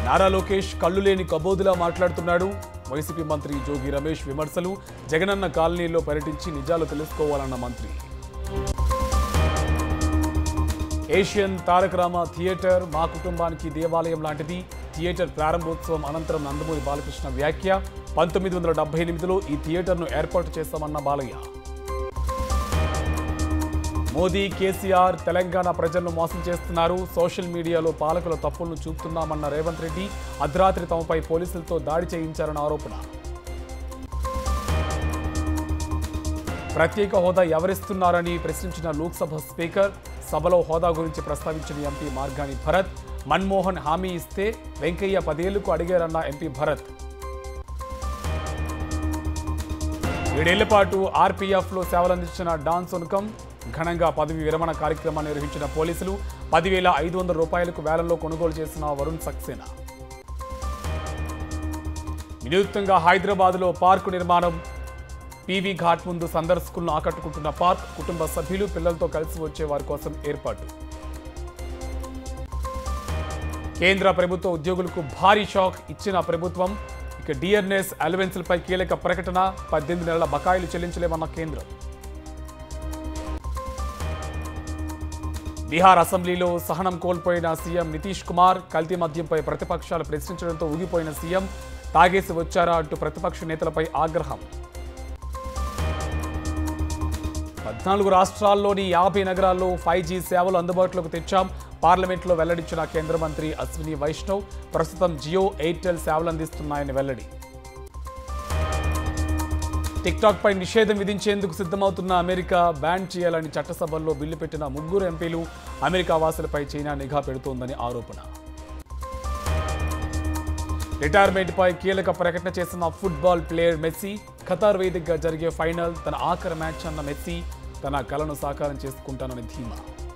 నారా లోకేష్ కళ్ళు లేని కబోదులా మాట్లాడుతున్నాడు వైసీపీ మంత్రి జోగి రమేష్ విమర్శలు జగనన్న కాలనీలో పర్యటించి నిజాలు తెలుసుకోవాలన్న మంత్రి ఏషియన్ తారక రామ థియేటర్ మా కుటుంబానికి దేవాలయం లాంటిది థియేటర్ ప్రారంభోత్సవం అనంతరం నందమూరి బాలకృష్ణ వ్యాఖ్య పంతొమ్మిది వందల డెబ్బై ఎనిమిదిలో ఈ థియేటర్ను ఏర్పాటు చేస్తామన్న బాలయ్య మోదీ కేసీఆర్ తెలంగాణ ప్రజలను మోసం చేస్తున్నారు సోషల్ మీడియాలో పాలకుల తప్పులను చూపుతున్నామన్న రేవంత్ రెడ్డి అర్ధరాత్రి తమపై పోలీసులతో దాడి చేయించారన్న ఆరోపణ ప్రత్యేక హోదా ఎవరిస్తున్నారని ప్రశ్నించిన లోక్సభ స్పీకర్ సభలో హోదా గురించి ప్రస్తావించిన ఎంపీ మార్గాని భరత్ మన్మోహన్ హామీ ఇస్తే వెంకయ్య పదేళ్లకు అడిగారన్న ఎంపీ భరత్ ఏడేళ్ల పాటు ఆర్పీఎఫ్లో సేవలందించిన డాన్ సొనుకం ఘనంగా పదవి విరమణ కార్యక్రమాన్ని నిర్వహించిన పోలీసులు పదివేల ఐదు వందల రూపాయలకు వేలంలో కొనుగోలు చేసిన వరుణ్ సక్సేనా వినూత్నంగా హైదరాబాద్లో పార్కు నిర్మాణం పీవీ ఘాట్ ముందు సందర్శకులను ఆకట్టుకుంటున్న పార్క్ కుటుంబ సభ్యులు పిల్లలతో కలిసి వచ్చే వారి కోసం ఏర్పాటు కేంద్ర ప్రభుత్వ ఉద్యోగులకు భారీ షాక్ ఇచ్చిన ప్రభుత్వం ఇక డిఎన్ఎస్ అలవెన్స్లపై కీలక ప్రకటన పద్దెనిమిది నెలల బకాయిలు చెల్లించలేమన్న కేంద్రం బీహార్ అసెంబ్లీలో సహనం కోల్పోయిన సీఎం నితీష్ కుమార్ కల్తీ మద్యంపై ప్రతిపక్షాలు ప్రశ్నించడంతో ఊగిపోయిన సీఎం తాగేసి వచ్చారా అంటూ ప్రతిపక్ష నేతలపై ఆగ్రహం పద్నాలుగు రాష్ట్రాల్లోని యాభై నగరాల్లో ఫైవ్ జీ సేవలు అందుబాటులోకి తెచ్చాం పార్లమెంట్లో వెల్లడించిన కేంద్ర మంత్రి అశ్విని వైష్ణవ్ ప్రస్తుతం జియో ఎయిర్టెల్ సేవలు అందిస్తున్నాయని వెల్లడి టిక్టాక్ పై నిషేధం విధించేందుకు సిద్ధమవుతున్న అమెరికా బ్యాన్ చేయాలని చట్టసభల్లో బిల్లు పెట్టిన ముగ్గురు ఎంపీలు అమెరికా వాసులపై చైనా నిఘా పెడుతోందని ఆరోపణ రిటైర్మెంట్పై కీలక ప్రకటన చేసిన ఫుట్బాల్ ప్లేయర్ మెస్సీ ఖతార్ వేదికగా జరిగే ఫైనల్ తన ఆఖరి మ్యాచ్ అన్న మెస్సీ తన కలను సాకారం చేసుకుంటానని ధీమా